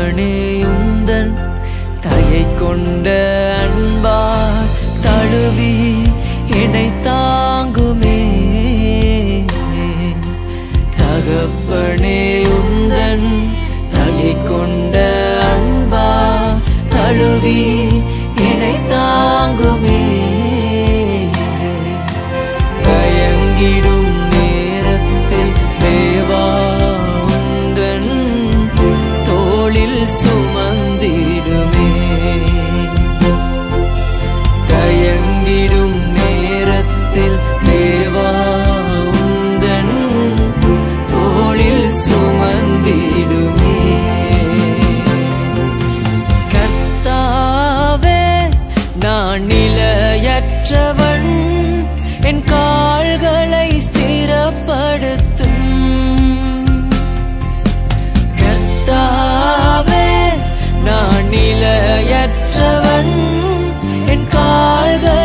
தகப்பனே உந்தன் தயை கொண்ட அன்பா தழுவி என்னை தாங்குமே தகப்பனே உந்தன் தயை கொண்ட அன்பா தழுவி என்னை தாங்குமே பயங்கிடும் நேரத்தில் தேவா உந்தன் தோளில் சுமந்திடுமே தயங்கிடும் நேரத்தில் தேவா உந்தன் தோளில் சுமந்திடுமே கர்த்தாவே நான் நிலையற்றவன் என் கால்களை ஸ்திரப்படுத்தும் கர்த்தாவே நான் நிலையற்றவன் என் கால்களை